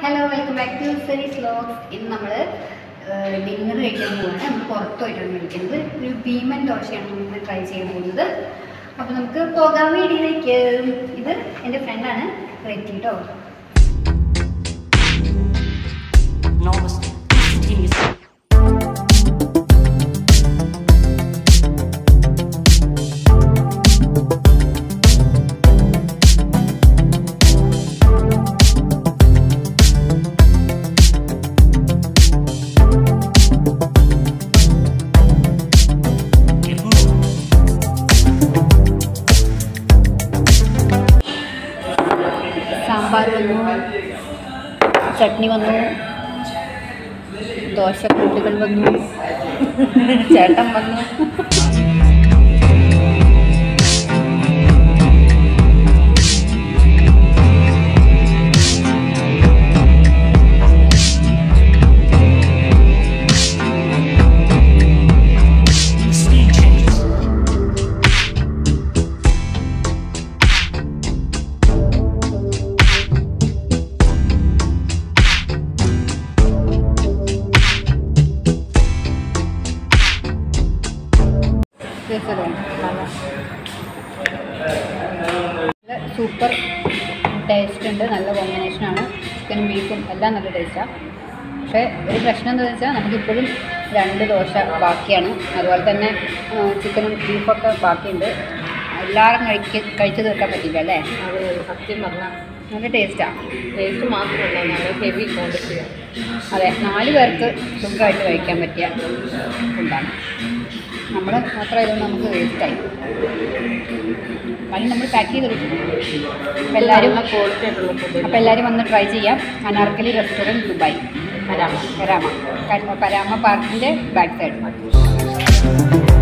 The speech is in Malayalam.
ഹലോ വെൽക്കം ബാക്ക് ടു സെറീസ് വ്ലോഗ്സ് ഇന്ന് നമ്മൾ ഡിന്നർ കഴിക്കാൻ പോവാണ് നമ്മൾ പുറത്ത് പോയിട്ടാണ് കഴിക്കുന്നത് ഒരു ഭീമൻ ദോശയാണ് നമ്മൾ ട്രൈ ചെയ്യാൻ പോകുന്നത് അപ്പോൾ നമുക്ക് പോകാൻ വേണ്ടിയിലേക്ക് ഇത് എൻ്റെ ഫ്രണ്ടാണ് റെറ്റി കേട്ടോ enormous instantaneous Get moving. Sambar വന്നു ചട്നി വന്നു ദോശ കൂട്ടുകൾ വന്നു ചേട്ടൻ വന്നു The scene changes. Super taste ഉണ്ട് നല്ല കോമ്പിനേഷനാണ് ചിക്കനും ബീഫും എല്ലാം നല്ല ടേസ്റ്റാണ് പക്ഷേ ഒരു പ്രശ്നം എന്താണെന്ന് വെച്ചാൽ നമുക്കിപ്പോഴും രണ്ട് ദോശ ബാക്കിയാണ് അതുപോലെ തന്നെ ആ, ചിക്കനും ബീഫൊക്കെ ബാക്കിയുണ്ട് എല്ലാവരും കഴിക്ക കഴിച്ചു തീർക്കാൻ പറ്റില്ല അല്ലേ അത് സത്യം പറഞ്ഞാൽ നല്ല ടേസ്റ്റാണ് ടേസ്റ്റ് മാത്രമല്ല നല്ല ഹെവി ക്വാണ്ടിറ്റിയാണ് അതെ നാല് പേർക്ക് സുഖമായിട്ട് കഴിക്കാൻ പറ്റിയ ഫുഡാണ് നമ്മൾ മാത്രം ആയതുകൊണ്ട് നമുക്ക് വേസ്റ്റായി കാര്യം നമ്മൾ പാക്ക് ചെയ്ത് വെച്ചു അപ്പോൾ എല്ലാവരും നല്ല ക്വാളിറ്റി ആയിട്ടുള്ള ഫുഡ് അപ്പോൾ എല്ലാവരും വന്ന് ട്രൈ ചെയ്യാം അനാർക്കലി റെസ്റ്റോറൻറ്റ് ദുബായ് തരാം കരാമ ക- കരാമ പാർക്കിൻ്റെ ബാക്ക് സൈഡ്